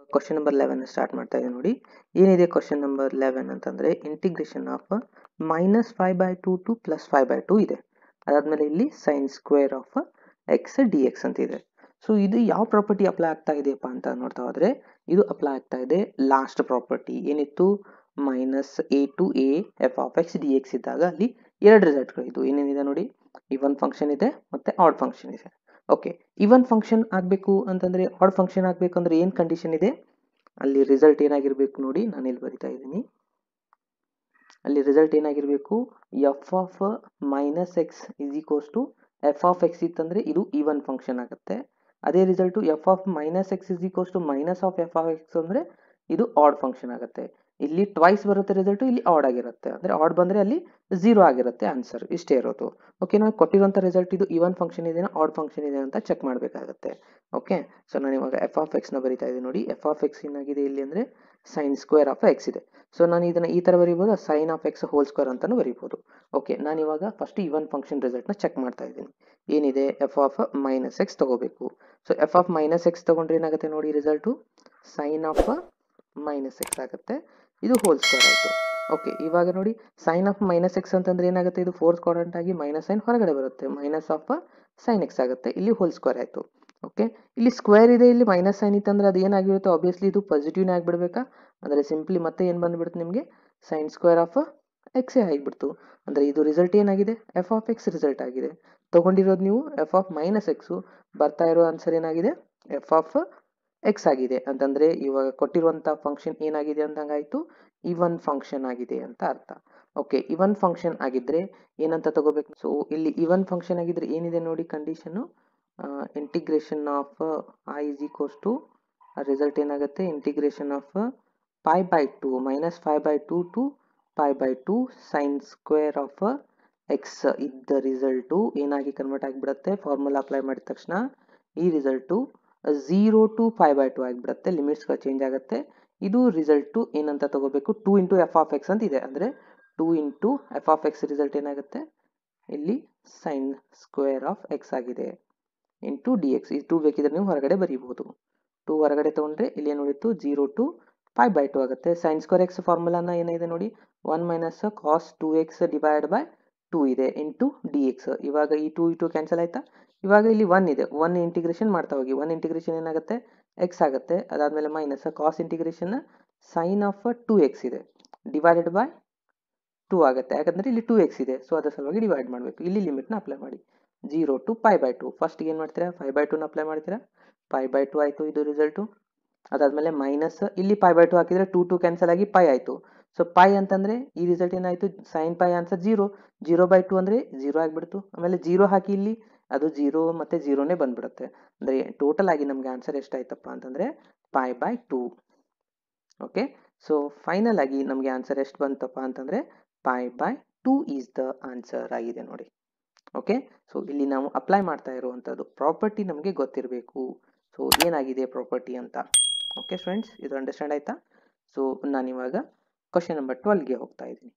question number eleven start ಮಾಡ್ತಾ ಇದ್ದೀನಿ ನೋಡಿ ಏನಿದೆ ಕ್ವಶನ್ ನಂಬರ್ ಲೆವೆನ್ ಅಂತಂದರೆ integration of minus five by two to plus five by two ಇದೆ ಅದಾದಮೇಲೆ ಇಲ್ಲಿ sine square of x d x ಅಂತ ಇದೆ ಸೊ ಇದು ಯಾವ ಪ್ರಾಪರ್ಟಿ ಅಪ್ಲೈ ಆಗ್ತಾ ಇದೆಯಪ್ಪ ಅಂತ ನೋಡ್ತಾ ಹೋದರೆ ಇದು ಅಪ್ಲೈ ಆಗ್ತಾ ಇದೆ ಲಾಸ್ಟ್ ಪ್ರಾಪರ್ಟಿ ಏನಿತ್ತು minus a to a f of x d x ಇದ್ದಾಗ ಅಲ್ಲಿ ಎರಡು ರಿಸಲ್ಟ್ಗಳು ಇದು ಏನೇನಿದೆ ನೋಡಿ ಇವನ್ ಫಂಕ್ಷನ್ ಇದೆ ಮತ್ತು ಆಡ್ ಫಂಕ್ಷನ್ ಇದೆ ಓಕೆ ಇವನ್ ಫಂಕ್ಷನ್ ಆಗಬೇಕು ಅಂತಂದರೆ ಆಡ್ ಫಂಕ್ಷನ್ ಆಗಬೇಕು ಅಂದರೆ ಏನು ಕಂಡೀಷನ್ ಇದೆ ಅಲ್ಲಿ ರಿಸಲ್ಟ್ ಏನಾಗಿರಬೇಕು ನೋಡಿ ನಾನು ಇಲ್ಲಿ ಬರಿತಾ ಇದ್ದೀನಿ ಅಲ್ಲಿ ರಿಸಲ್ಟ್ ಏನಾಗಿರಬೇಕು f of minus x is equals to f of x ಇತ್ತಂದರೆ ಇದು ಇವನ್ ಫಂಕ್ಷನ್ ಆಗುತ್ತೆ ಅದೇ result f of minus x is equals to minus of f of x ಅಂದರೆ ಇದು ಆಡ್ ಫಂಕ್ಷನ್ ಆಗುತ್ತೆ ಇಲ್ಲಿ ಟ್ವೈಸ್ ಬರುತ್ತೆ ರಿಸಲ್ಟು ಇಲ್ಲಿ ಆಡ್ ಆಗಿರುತ್ತೆ ಅಂದರೆ ಆಡ್ ಬಂದರೆ ಅಲ್ಲಿ ಝೀರೋ ಆಗಿರುತ್ತೆ ಆನ್ಸರ್ ಇಷ್ಟೇ ಇರೋದು ಓಕೆ ನಾವು ಕೊಟ್ಟಿರುವಂಥ ರಿಸಲ್ಟ್ ಇದು ಇವನ್ ಫಂಕ್ಷನ್ ಇದೆಯಾ ಆಡ್ ಫಂಕ್ಷನ್ ಇದೆ ಅಂತ ಚೆಕ್ ಮಾಡಬೇಕಾಗತ್ತೆ ಓಕೆ ಸೊ ನಾನು ಇವಾಗ ಎಫ್ ಆಫ್ ಎಕ್ಸ್ನ ಬರಿತಾ ಇದ್ದೀನಿ ನೋಡಿ ಎಫ್ ಆಫ್ ಎಕ್ಸ್ ಏನಾಗಿದೆ ಇಲ್ಲಿ ಅಂದರೆ ಸೈನ್ ಸ್ಕ್ವೇರ್ ಆಫ್ ಎಕ್ಸ್ ಇದೆ ಸೊ ನಾನು ಇದನ್ನು ಈ ಥರ ಬರಿಬೋದು sine of x whole square ಅಂತಲೂ ಬರಿಬೋದು ಓಕೆ ನಾನು ಇವಾಗ ಫಸ್ಟ್ ಇವನ್ ಫಂಕ್ಷನ್ ರಿಸಲ್ಟ್ನ ಚೆಕ್ ಮಾಡ್ತಾ ಇದ್ದೀನಿ ಏನಿದೆ ಎಫ್ ಆಫ್ ಮೈನಸ್ ಎಕ್ಸ್ ತೊಗೋಬೇಕು so f of minus x ತೊಗೊಂಡ್ರೆ ಏನಾಗುತ್ತೆ ನೋಡಿ result sine of minus x ಆಗುತ್ತೆ ಇದು ಹೋಲ್ ಸ್ಕ್ವೇರ್ ಆಯಿತು ಓಕೆ ಇವಾಗ ನೋಡಿ ಸೈನ್ ಆಫ್ ಮೈನಸ್ ಎಕ್ಸ್ ಅಂತಂದ್ರೆ ಏನಾಗುತ್ತೆ ಇದು ಫೋರ್ತ್ ಕ್ವಾಡ್ರಂಟ್ ಆಗಿ ಮೈನಸ್ ಸೈನ್ ಹೊರಗಡೆ ಬರುತ್ತೆ ಮೈನಸ್ ಆಫ್ ಸೈನ್ ಎಕ್ಸ್ ಆಗುತ್ತೆ ಇಲ್ಲಿ ಹೋಲ್ ಸ್ಕ್ವೇರ್ ಆಯಿತು ಓಕೆ ಇಲ್ಲಿ ಸ್ಕ್ವೇರ್ ಇದೆ ಇಲ್ಲಿ ಮೈನಸ್ ಸೈನ್ ಇತ್ತಂದ್ರೆ ಅದು ಏನಾಗಿರುತ್ತೆ ಆಬ್ವಿಯಸ್ಲಿ ಇದು ಪಾಸಿಟಿವ್ನೇ ಆಗಿಬಿಡ್ಬೇಕಾ ಅಂದರೆ ಸಿಂಪ್ಲಿ ಮತ್ತೆ ಏನು ಬಂದುಬಿಡುತ್ತೆ ನಿಮಗೆ ಸೈನ್ ಸ್ಕ್ವೇರ್ ಆಫ್ ಎಕ್ಸೇ ಆಗಿಬಿಡ್ತು ಅಂದರೆ ಇದು ರಿಸಲ್ಟ್ ಏನಾಗಿದೆ ಎಫ್ ಆಫ್ ಎಕ್ಸ್ ರಿಸಲ್ಟ್ ಆಗಿದೆ ತೊಗೊಂಡಿರೋದು ನೀವು ಎಫ್ ಆಫ್ ಮೈನಸ್ ಎಕ್ಸು ಬರ್ತಾ ಇರೋ ಆನ್ಸರ್ ಏನಾಗಿದೆ ಎಫ್ ಆಫ್ ಎಕ್ಸ್ ಆಗಿದೆ ಅಂತಂದರೆ ಇವಾಗ ಕೊಟ್ಟಿರುವಂಥ ಫಂಕ್ಷನ್ ಏನಾಗಿದೆ ಅಂದಂಗಾಯಿತು ಇವನ್ ಫಂಕ್ಷನ್ ಆಗಿದೆ ಅಂತ ಅರ್ಥ ಓಕೆ ಇವನ್ ಫಂಕ್ಷನ್ ಆಗಿದ್ದರೆ ಏನಂತ ತಗೋಬೇಕು ಸೊ ಇಲ್ಲಿ ಇವನ್ ಫಂಕ್ಷನ್ ಆಗಿದ್ರೆ ಏನಿದೆ ನೋಡಿ condition integration of I is equals to result ಏನಾಗುತ್ತೆ integration of pi by two minus five by two to pi by two sine square of x ಇದ್ದ ರಿಸಲ್ಟು ಏನಾಗಿ ಕನ್ವರ್ಟ್ ಆಗಿಬಿಡುತ್ತೆ ಫಾರ್ಮುಲಾ ಅಪ್ಲೈ ಮಾಡಿದ ತಕ್ಷಣ ಈ result zero to five by two ಆಗಿಬಿಡುತ್ತೆ ಲಿಮಿಟ್ಸ್ಗಳು change ಆಗುತ್ತೆ ಇದು ರಿಸಲ್ಟು ಏನಂತ ತಗೋಬೇಕು two into f of x ಅಂತ ಇದೆ ಅಂದರೆ two into f of x result ಏನಾಗುತ್ತೆ ಇಲ್ಲಿ ಸೈನ್ ಸ್ಕ್ವೇರ್ ಆಫ್ ಎಕ್ಸ್ ಆಗಿದೆ ಇಂಟು ಡಿ ಎಕ್ಸ್ ಈ ಟೂ ಬೇಕಿದ್ರೆ ನೀವು ಹೊರಗಡೆ ಬರೀಬಹುದು ಟೂ ಹೊರಗಡೆ ತೊಗೊಂಡ್ರೆ ಇಲ್ಲಿ ಏನು ಉಳಿತು zero to five by two ಆಗುತ್ತೆ ಸೈನ್ ಸ್ಕ್ವೇರ್ ಎಕ್ಸ್ ಫಾರ್ಮುಲಾನ ಏನಿದೆ ನೋಡಿ one minus cos two x divide by two ಇದೆ ಇಂಟು ಡಿ ಎಕ್ಸ್ ಇವಾಗ ಈ ಟೂ ಈ ಟು ಕ್ಯಾನ್ಸಲ್ ಆಯ್ತಾ ಇವಾಗ ಇಲ್ಲಿ ಒನ್ ಇದೆ ಒನ್ ಇಂಟಿಗ್ರೇಷನ್ ಮಾಡ್ತಾ ಹೋಗಿ ಒನ್ ಇಂಟಿಗ್ರೇಷನ್ ಏನಾಗುತ್ತೆ ಎಕ್ಸ್ ಆಗುತ್ತೆ ಅದಾದಮೇಲೆ minus cos integration sine of two x ಇದೆ ಡಿವೈಡೆಡ್ ಬೈ ಟೂ ಆಗುತ್ತೆ ಯಾಕಂದರೆ ಇಲ್ಲಿ ಟೂ ಎಕ್ಸ್ ಇದೆ ಸೊ ಅದರ ಸಲುವಾಗಿ ಡಿವೈಡ್ ಮಾಡಬೇಕು ಇಲ್ಲಿ ಲಿಮಿಟ್ನ ಅಪ್ಲೈ ಮಾಡಿ zero to five by two ಫಸ್ಟ್ಗೆ ಏನು ಮಾಡ್ತೀರಾ ಫೈವ್ ಬೈ ಟೂನ ಅಪ್ಲೈ ಮಾಡ್ತೀರಾ ಫೈವ್ ಬೈ ಟು ಆಯಿತು ಇದು ರಿಸಲ್ಟು ಅದಾದಮೇಲೆ ಮೈನಸ್ ಇಲ್ಲಿ ಫೈವ್ ಬೈ ಟು ಹಾಕಿದರೆ ಟು ಟು ಕ್ಯಾನ್ಸಲ್ ಆಗಿ ಪೈ ಆಯಿತು ಸೊ ಪೈ ಅಂತಂದರೆ ಈ ರಿಸಲ್ಟ್ ಏನಾಯಿತು sine pi answer zero zero by two ಅಂದರೆ ಜೀರೋ ಆಗಿಬಿಡ್ತು ಆಮೇಲೆ ಜೀರೋ ಹಾಕಿ ಇಲ್ಲಿ ಅದು ಜೀರೋ ಮತ್ತು ಜೀರೋನೇ ಬಂದ್ಬಿಡುತ್ತೆ ಅಂದರೆ ಟೋಟಲ್ ಆಗಿ ನಮಗೆ ಆನ್ಸರ್ ಎಷ್ಟಾಯ್ತಪ್ಪ ಅಂತಂದರೆ pi by two okay so final ಆಗಿ ನಮಗೆ ಆನ್ಸರ್ ಎಷ್ಟು ಬಂತಪ್ಪ ಅಂತಂದರೆ pi by two is the answer ಆಗಿದೆ ನೋಡಿ ಓಕೆ ಸೊ ಇಲ್ಲಿ ನಾವು ಅಪ್ಲೈ ಮಾಡ್ತಾ ಇರುವಂಥದ್ದು ಪ್ರಾಪರ್ಟಿ ನಮಗೆ ಗೊತ್ತಿರಬೇಕು ಸೊ ಏನಾಗಿದೆ ಪ್ರಾಪರ್ಟಿ ಅಂತ ಓಕೆ ಫ್ರೆಂಡ್ಸ್ ಇದು ಅಂಡರ್ಸ್ಟ್ಯಾಂಡ್ ಆಯ್ತಾ ಸೊ ನಾನಿವಾಗ ಕ್ವಶನ್ ನಂಬರ್ ಟ್ವೆಲ್ಗೆ ಹೋಗ್ತಾ ಇದ್ದೀನಿ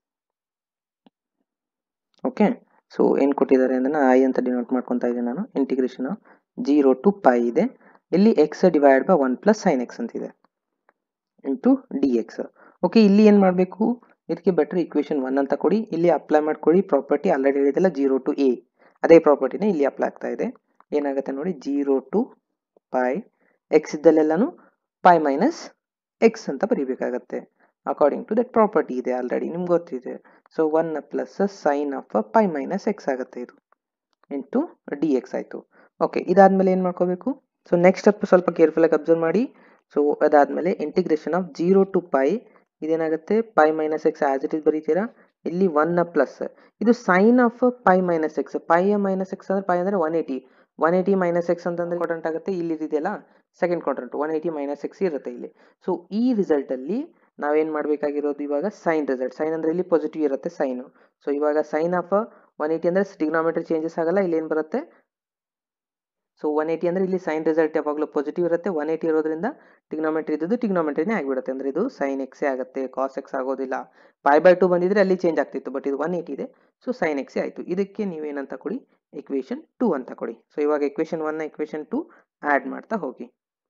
ಓಕೆ ಸೊ ಏನು ಕೊಟ್ಟಿದ್ದಾರೆ ಅಂದರೆ ಐ ಅಂತ ಡಿನೋಟ್ ಮಾಡ್ಕೊತಾ ಇದ್ದೀನಿ ನಾನು ಇಂಟಿಗ್ರೇಷನ್ ಜೀರೋ ಟು ಪೈ ಇದೆ ಇಲ್ಲಿ x divide by one plus sine x ಅಂತಿದೆ ಇಂಟು ಡಿ ಎಕ್ಸ್ ಓಕೆ ಇಲ್ಲಿ ಏನು ಮಾಡಬೇಕು ಇದಕ್ಕೆ ಬೆಟರ್ ಇಕ್ವೇಷನ್ ಒನ್ ಅಂತ ಕೊಡಿ ಇಲ್ಲಿ ಅಪ್ಲೈ ಮಾಡ್ಕೊಳ್ಳಿ ಪ್ರಾಪರ್ಟಿ ಆಲ್ರೆಡಿ ಹೇಳಿದೆಲ್ಲ ಜೀರೋ ಟು ಎ ಅದೇ ಪ್ರಾಪರ್ಟಿನ ಇಲ್ಲಿ ಅಪ್ಲೈ ಆಗ್ತಾ ಇದೆ ಏನಾಗುತ್ತೆ ನೋಡಿ ಜೀರೋ ಟು ಪೈ ಎಕ್ಸ್ ಇದ್ದಲ್ಲೆಲ್ಲನೂ ಪೈ ಮೈನಸ್ ಎಕ್ಸ್ ಅಂತ ಬರೀಬೇಕಾಗತ್ತೆ ಅಕಾರ್ಡಿಂಗ್ ಟು ದಟ್ ಪ್ರಾಪರ್ಟಿ ಇದೆ ಆಲ್ರೆಡಿ ನಿಮ್ಗೆ ಗೊತ್ತಿದೆ so one plus sine of pi minus x ಆಗುತ್ತೆ ಇದು ಇಂಟು ಡಿ ಎಕ್ಸ್ ಆಯಿತು ಓಕೆ ಇದಾದಮೇಲೆ ಏನು ಮಾಡ್ಕೋಬೇಕು ಸೊ ನೆಕ್ಸ್ಟ್ ಸ್ಟೆಪ್ ಸ್ವಲ್ಪ ಕೇರ್ಫುಲ್ಲಾಗಿ ಅಬ್ಸರ್ವ್ ಮಾಡಿ ಸೊ ಅದಾದಮೇಲೆ integration of zero to pi ಇದೇನಾಗುತ್ತೆ pi minus x as it is ಬರೀತೀರಾ ಇಲ್ಲಿ ಒನ್ ಪ್ಲಸ್ ಇದು sine of pi minus x pi minus x ಅಂದರೆ ಪೈ ಅಂದರೆ one eighty one eighty minus x ಅಂತಂದ್ರೆ ಕ್ವಾಡ್ರಂಟ್ ಆಗುತ್ತೆ ಇಲ್ಲಿ ಇದೆಯಲ್ಲ second quadrant one eighty minus x ಇರುತ್ತೆ ಇಲ್ಲಿ ಸೊ ಈ ರಿಸಲ್ಟಲ್ಲಿ ನಾವೇನು ಮಾಡಬೇಕಾಗಿರೋದು ಇವಾಗ ಸೈನ್ ರಿಸಲ್ಟ್ ಸೈನ್ ಅಂದರೆ ಇಲ್ಲಿ ಪಾಸಿಟಿವ್ ಇರುತ್ತೆ ಸೈನು ಸೊ ಇವಾಗ ಸೈನ್ ಆಫ್ ಒನ್ ಏಯ್ಟಿ ಅಂದರೆ ಟಿಗ್ನಾಮೆಟ್ರಿ ಚೇಂಜಸ್ ಆಗಲ್ಲ ಇಲ್ಲಿ ಏನು ಬರುತ್ತೆ ಸೊ ಒನ್ ಏಯ್ಟಿ ಅಂದರೆ ಇಲ್ಲಿ ಸೈನ್ ರಿಸಲ್ಟ್ ಯಾವಾಗಲೂ ಪಾಸಿಟಿವ್ ಇರುತ್ತೆ ಒನ್ ಏಯ್ಟಿ ಇರೋದ್ರಿಂದ ಟಿಗ್ನೋಮೆಟ್ರಿ ಇದ್ದು ಟಿಗ್ನೋಮೆಟ್ರಿನೇ ಆಗಿಬಿಡುತ್ತೆ ಅಂದರೆ ಇದು ಸೈನ್ ಎಕ್ಸೇ ಆಗುತ್ತೆ ಕಾಸ್ ಎಕ್ಸ್ ಆಗೋದಿಲ್ಲ ಪೈ ಬೈ ಟು ಬಂದಿದ್ರೆ ಅಲ್ಲಿ ಚೇಂಜ್ ಆಗ್ತಿತ್ತು ಬಟ್ ಇದು ಒನ್ ಏಯ್ಟಿ ಇದೆ ಸೊ ಸೈನ್ ಎಕ್ಸೇ ಆಯಿತು ಇದಕ್ಕೆ ನೀವೇನಂತ ಕೊಡಿ ಇಕ್ವೇಷನ್ ಟೂ ಅಂತ ಕೊಡಿ ಸೊ ಇವಾಗ ಇಕ್ವೇಷನ್ ಒನ್ನ ಇಕ್ವೇಷನ್ ಟು ಆ್ಯಡ್ ಮಾಡ್ತಾ ಹೋಗಿ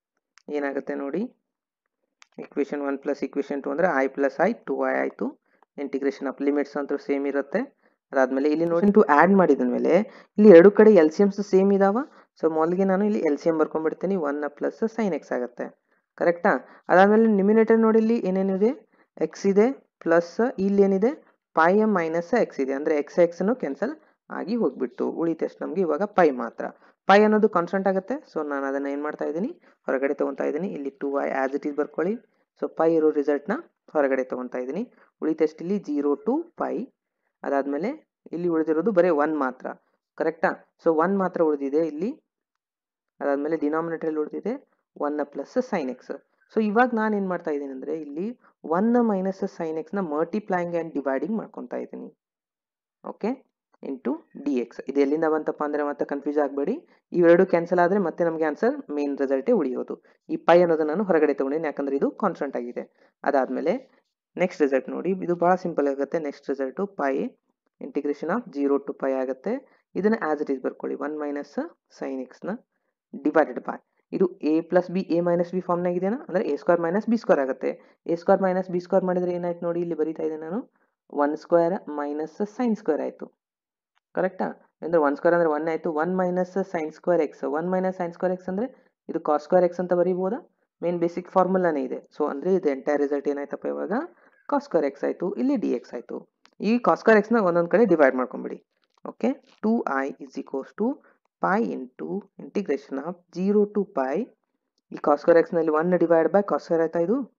ಏನಾಗುತ್ತೆ ನೋಡಿ equation one plus equation two ಅಂದರೆ I plus I two I ಆಯಿತು ಇಂಟಿಗ್ರೇಷನ್ ಆಫ್ ಲಿಮಿಟ್ಸ್ ಅಂತೂ ಸೇಮ್ ಇರುತ್ತೆ ಅದಾದಮೇಲೆ ಇಲ್ಲಿ ನೋಡಿ ಟು ಆ್ಯಡ್ ಮಾಡಿದ ಮೇಲೆ ಇಲ್ಲಿ ಎರಡು ಕಡೆ ಎಲ್ ಸಿ ಎಮ್ಸ್ ಸೇಮ್ ಇದಾವ ಸೊ ಮೊದಲಿಗೆ ನಾನು ಇಲ್ಲಿ ಎಲ್ ಸಿ ಎಮ್ ಬರ್ಕೊಂಡ್ಬಿಡ್ತೀನಿ ಒನ್ ಪ್ಲಸ್ ಸೈನ್ ಎಕ್ಸ್ ಆಗುತ್ತೆ ಕರೆಕ್ಟಾ ಅದಾದಮೇಲೆ ನಿಮಿನೇಟರ್ ನೋಡಿ ಇಲ್ಲಿ ಏನೇನಿದೆ ಎಕ್ಸ್ ಇದೆ ಪ್ಲಸ್ ಇಲ್ಲಿ ಏನಿದೆ ಪೈ ಎಮ್ ಮೈನಸ್ ಎಕ್ಸ್ ಇದೆ ಅಂದರೆ ಎಕ್ಸ್ ಎಕ್ಸ್ನು ಕ್ಯಾನ್ಸಲ್ ಆಗಿ ಹೋಗ್ಬಿಟ್ಟು ಉಳಿತಷ್ಟು ನಮಗೆ ಇವಾಗ ಪೈ ಮಾತ್ರ ಪೈ ಅನ್ನೋದು ಕಾನ್ಸ್ಟೆಂಟ್ ಆಗುತ್ತೆ ಸೊ ನಾನು ಅದನ್ನು ಏನು ಮಾಡ್ತಾ ಇದ್ದೀನಿ ಹೊರಗಡೆ ತೊಗೊತಾ ಇದ್ದೀನಿ ಇಲ್ಲಿ two I as it is ಬರ್ಕೊಳ್ಳಿ ಸೊ ಪೈ ಇರೋ ರಿಸಲ್ಟ್ನ ಹೊರಗಡೆ ತೊಗೊತಾ ಇದ್ದೀನಿ ಉಳಿತಷ್ಟು ಇಲ್ಲಿ ಜೀರೋ ಟು ಪೈ ಅದಾದಮೇಲೆ ಇಲ್ಲಿ ಉಳಿದಿರೋದು ಬರೀ ಒನ್ ಮಾತ್ರ ಕರೆಕ್ಟಾ ಸೊ ಒನ್ ಮಾತ್ರ ಉಳಿದಿದೆ ಇಲ್ಲಿ ಅದಾದಮೇಲೆ ಡಿನಾಮಿನೇಟರಲ್ಲಿ ಉಳಿದಿದೆ one plus sine x so ಇವಾಗ ನಾನು ಏನು ಮಾಡ್ತಾ ಇದ್ದೀನಿ ಅಂದರೆ ಇಲ್ಲಿ ಒನ್ ಮೈನಸ್ ಸೈನ್ ಎಕ್ಸ್ನ ಮಲ್ಟಿಪ್ಲೈಯಿಂಗ್ ಆ್ಯಂಡ್ ಡಿವೈಡಿಂಗ್ ಮಾಡ್ಕೊತಾ ಇದ್ದೀನಿ ಓಕೆ ಇಂಟು ಡಿ ಎಕ್ಸ್ ಇದು ಎಲ್ಲಿಂದ ಬಂತಪ್ಪ ಅಂದರೆ ಮತ್ತೆ ಕನ್ಫ್ಯೂಸ್ ಆಗಬೇಡಿ ಇವೆರಡು ಕ್ಯಾನ್ಸಲ್ ಆದರೆ ಮತ್ತೆ ನಮಗೆ ಆನ್ಸರ್ ಮೇನ್ ರಿಸಲ್ಟೇ ಉಳಿಯೋದು ಈ ಪೈ ಅನ್ನೋದು ನಾನು ಹೊರಗಡೆ ತೊಗೊಂಡಿನಿ ಯಾಕಂದರೆ ಇದು ಕಾನ್ಸ್ಟೆಂಟ್ ಆಗಿದೆ ಅದಾದಮೇಲೆ ನೆಕ್ಸ್ಟ್ ರಿಸಲ್ಟ್ ನೋಡಿ ಇದು ಭಾಳ ಸಿಂಪಲ್ ಆಗುತ್ತೆ next result pi integration of zero to pi ಆಗುತ್ತೆ ಇದನ್ನು ಆ್ಯಸ್ ಇಟ್ ಈಸ್ ಬರ್ಕೊಳ್ಳಿ ಒನ್ ಮೈನಸ್ ಸೈನ್ ಎಕ್ಸ್ನ ಡಿವೈಡೆಡ್ ಬೈ ಇದು a plus b a minus b ಫಾರ್ಮ್ನಾಗ ಇದೆಯಾ ಅಂದರೆ a square minus b square ಆಗುತ್ತೆ a square minus b square ಮಾಡಿದರೆ ಏನಾಯ್ತು ನೋಡಿ ಇಲ್ಲಿ ಬರೀತಾ ಇದೆ ನಾನು one square minus sine square ಆಯಿತು ಕರೆಕ್ಟಾ ಅಂದರೆ ಒನ್ ಸ್ಕ್ವೇರ್ ಅಂದರೆ ಒನ್ ಆಯಿತು one minus sine square X one minus sine square x ಅಂದರೆ ಇದು ಕಾಸ್ ಸ್ಕ್ವೇರ್ ಎಕ್ಸ್ ಅಂತ ಬರೀಬೋದಾ ಮೇನ್ ಬೇಸಿಕ್ ಫಾರ್ಮುಲಾನೇ ಇದೆ ಸೊ ಅಂದರೆ ಇದು ಎಂಟೈರ್ ರಿಸಲ್ಟ್ ಏನಾಯ್ತಪ್ಪ ಇವಾಗ ಕಾಸ್ ಸ್ಕ್ವೇರ್ ಎಕ್ಸ್ ಆಯಿತು ಇಲ್ಲಿ ಡಿ ಎಕ್ಸ್ ಆಯಿತು ಈ ಕಾಸ್ ಸ್ಕ್ವೇರ್ ಎಕ್ಸ್ನ ಒಂದೊಂದು ಕಡೆ ಡಿವೈಡ್ ಮಾಡ್ಕೊಂಬಿಡಿ okay two I is equals to pi into integration of zero to pi ಈ ಕಾಸ್ ಸ್ಕ್ವೇರ್ ಎಕ್ಸ್ನಲ್ಲಿ one divide by cos square ಆಯ್ತಾ ಇದು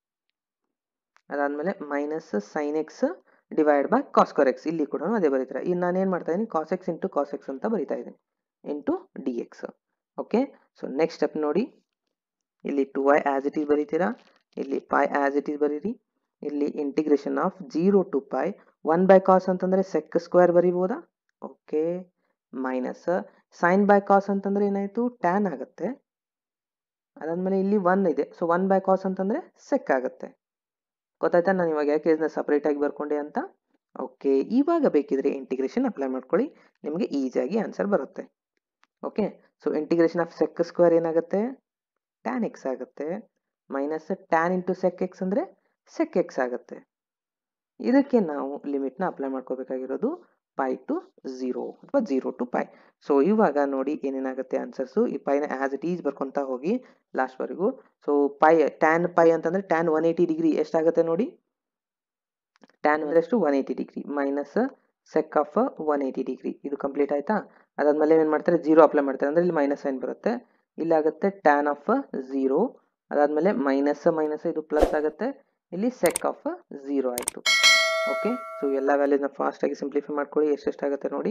ಅದಾದಮೇಲೆ minus sine x divide by cos square x ಇಲ್ಲಿ ಕೂಡ ಅದೇ ಬರೀತಾರೆ ಈಗ ನಾನು ಏನು ಮಾಡ್ತಾ ಇದ್ದೀನಿ cos x into cos x ಅಂತ ಬರಿತಾ ಇದ್ದೀನಿ into d x okay so next step ನೋಡಿ ಇಲ್ಲಿ two I as it is ಬರೀತೀರಾ ಇಲ್ಲಿ ಪೈ ಆ್ಯಸ್ ಇಟ್ ಈಸ್ ಬರೀರಿ ಇಲ್ಲಿ integration of zero to pi one by cos ಅಂತಂದರೆ ಸೆಕ್ ಸ್ಕ್ವೇರ್ ಬರಿಬೋದಾ okay minus sine by cos ಅಂತಂದರೆ ಏನಾಯಿತು ಟ್ಯಾನ್ ಆಗುತ್ತೆ ಅದಾದಮೇಲೆ ಇಲ್ಲಿ ಒನ್ ಇದೆ ಸೊ ಒನ್ ಬೈ ಕಾಸ್ ಅಂತಂದರೆ ಸೆಕ್ ಆಗುತ್ತೆ ಗೊತ್ತಾಯ್ತಾ ನಾನು ಇವಾಗ ಯಾಕೆ ಇದನ್ನ ಸಪ್ರೇಟಾಗಿ ಬರ್ಕೊಂಡೆ ಅಂತ ಓಕೆ ಇವಾಗ ಬೇಕಿದ್ರೆ ಇಂಟಿಗ್ರೇಷನ್ ಅಪ್ಲೈ ಮಾಡ್ಕೊಳ್ಳಿ ನಿಮಗೆ ಈಸಿಯಾಗಿ ಆನ್ಸರ್ ಬರುತ್ತೆ okay so integration of sec square ಏನಾಗುತ್ತೆ ಟ್ಯಾನ್ ಎಕ್ಸ್ ಆಗುತ್ತೆ minus tan into sec x ಅಂದರೆ ಸೆಕ್ ಎಕ್ಸ್ ಆಗುತ್ತೆ ಇದಕ್ಕೆ ನಾವು ಲಿಮಿಟ್ನ ಅಪ್ಲೈ ಮಾಡ್ಕೋಬೇಕಾಗಿರೋದು ಪೈ ಟು ಝೀರೋ ಅಥವಾ ಝೀರೋ ಟು ಪೈ ಸೊ ಇವಾಗ ನೋಡಿ ಏನೇನಾಗುತ್ತೆ ಆನ್ಸರ್ಸು ಈ ಪೈನ ಆ್ಯಸ್ ಇಟ್ ಈಸ್ ಬರ್ಕೊತಾ ಹೋಗಿ ಲಾಸ್ಟ್ವರೆಗೂ ಸೊ ಪೈ ಟ್ಯಾನ್ ಪೈ ಅಂತಂದರೆ ಟ್ಯಾನ್ ಒನ್ ಏಯ್ಟಿ ಡಿಗ್ರಿ ಎಷ್ಟಾಗುತ್ತೆ ನೋಡಿ ಟ್ಯಾನ್ ಅಂದರೆ ಎಷ್ಟು one eighty degree minus sec of one eighty degree ಇದು ಕಂಪ್ಲೀಟ್ ಆಯಿತಾ ಅದಾದಮೇಲೆ ಏನು ಮಾಡ್ತಾರೆ ಜೀರೋ ಅಪ್ಲೈ ಮಾಡ್ತಾರೆ ಅಂದರೆ ಇಲ್ಲಿ ಮೈನಸ್ ಸೈನ್ ಬರುತ್ತೆ ಇಲ್ಲಿ ಆಗುತ್ತೆ ಟ್ಯಾನ್ ಆಫ್ ಝೀರೋ ಅದಾದಮೇಲೆ ಮೈನಸ್ ಮೈನಸ್ ಇದು ಪ್ಲಸ್ ಆಗುತ್ತೆ ಇಲ್ಲಿ ಸೆಕ್ ಆಫ್ ಝೀರೋ ಆಯಿತು ಓಕೆ ಸೊ ಎಲ್ಲ ವ್ಯಾಲ್ಯೂನ ಫಾಸ್ಟಾಗಿ ಸಿಂಪ್ಲಿಫೈ ಮಾಡ್ಕೊಳ್ಳಿ ಎಷ್ಟೆಷ್ಟಾಗುತ್ತೆ ನೋಡಿ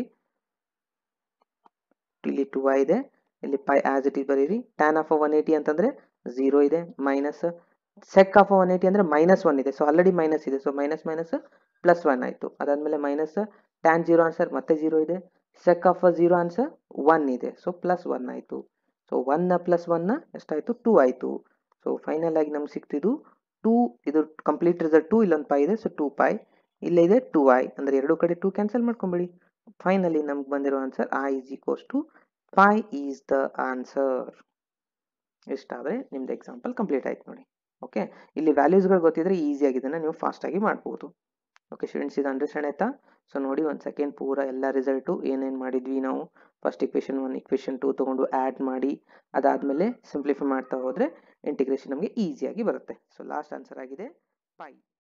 ಇಲ್ಲಿ ಟು ಐ ಇದೆ ಇಲ್ಲಿ ಪೈ ಆ್ಯಸ್ ಇಟ್ ಈಸ್ ಬರೀರಿ ಟ್ಯಾನ್ ಆಫ್ ಒನ್ ಏಯ್ಟಿ ಅಂತಂದರೆ ಝೀರೋ ಇದೆ minus sec of one eighty ಅಂದರೆ ಮೈನಸ್ ಒನ್ ಇದೆ ಸೊ ಆಲ್ರೆಡಿ ಮೈನಸ್ ಇದೆ so minus minus plus one ಆಯಿತು ಅದಾದಮೇಲೆ ಮೈನಸ್ ಟ್ಯಾನ್ ಜೀರೋ ಆನ್ಸರ್ ಮತ್ತೆ ಜೀರೋ ಇದೆ sec of zero answer one ಇದೆ ಸೊ ಪ್ಲಸ್ ಒನ್ ಆಯಿತು ಸೊ ಒನ್ನ ಪ್ಲಸ್ ಒನ್ನ ಎಷ್ಟಾಯಿತು ಟೂ ಆಯಿತು ಸೊ ಫೈನಲ್ ಆಗಿ ನಮ್ಗೆ ಸಿಕ್ತಿದ್ದು ಟೂ ಇದು ಕಂಪ್ಲೀಟ್ ರಿಸಲ್ಟ್ ಟೂ ಇಲ್ಲೊಂದು ಪೈ ಇದೆ ಸೊ ಟೂ ಪೈ ಇಲ್ಲಿದೆ ಟೂ ಐ ಅಂದರೆ ಎರಡು ಕಡೆ ಟೂ ಕ್ಯಾನ್ಸಲ್ ಮಾಡ್ಕೊಂಬಿಡಿ ಫೈನಲಿ ನಮ್ಗೆ ಬಂದಿರೋ answer I is equals to pi is the answer ಇಷ್ಟಾದರೆ ನಿಮ್ದು ಎಕ್ಸಾಂಪಲ್ ಕಂಪ್ಲೀಟ್ ಆಯ್ತು ನೋಡಿ ಓಕೆ ಇಲ್ಲಿ ವ್ಯಾಲ್ಯೂಸ್ಗಳು ಗೊತ್ತಿದ್ರೆ ಈಸಿಯಾಗಿ ಇದನ್ನು ನೀವು ಫಾಸ್ಟಾಗಿ ಮಾಡ್ಬೋದು ಓಕೆ ಸ್ಟೂಡೆಂಟ್ಸ್ ಇದು ಅಂಡರ್ಸ್ಟ್ಯಾಂಡ್ ಆಯ್ತಾ ಸೊ ನೋಡಿ ಒಂದು ಸೆಕೆಂಡ್ ಪೂರ ಎಲ್ಲ ರಿಸಲ್ಟು ಏನೇನು ಮಾಡಿದ್ವಿ ನಾವು first equation one equation two ತೊಗೊಂಡು ಆ್ಯಡ್ ಮಾಡಿ ಅದಾದಮೇಲೆ ಸಿಂಪ್ಲಿಫೈ ಮಾಡ್ತಾ ಹೋದರೆ ಇಂಟಿಗ್ರೇಷನ್ ನಮಗೆ ಈಸಿಯಾಗಿ ಬರುತ್ತೆ ಸೊ ಲಾಸ್ಟ್ ಆನ್ಸರ್ ಆಗಿದೆ ಪೈ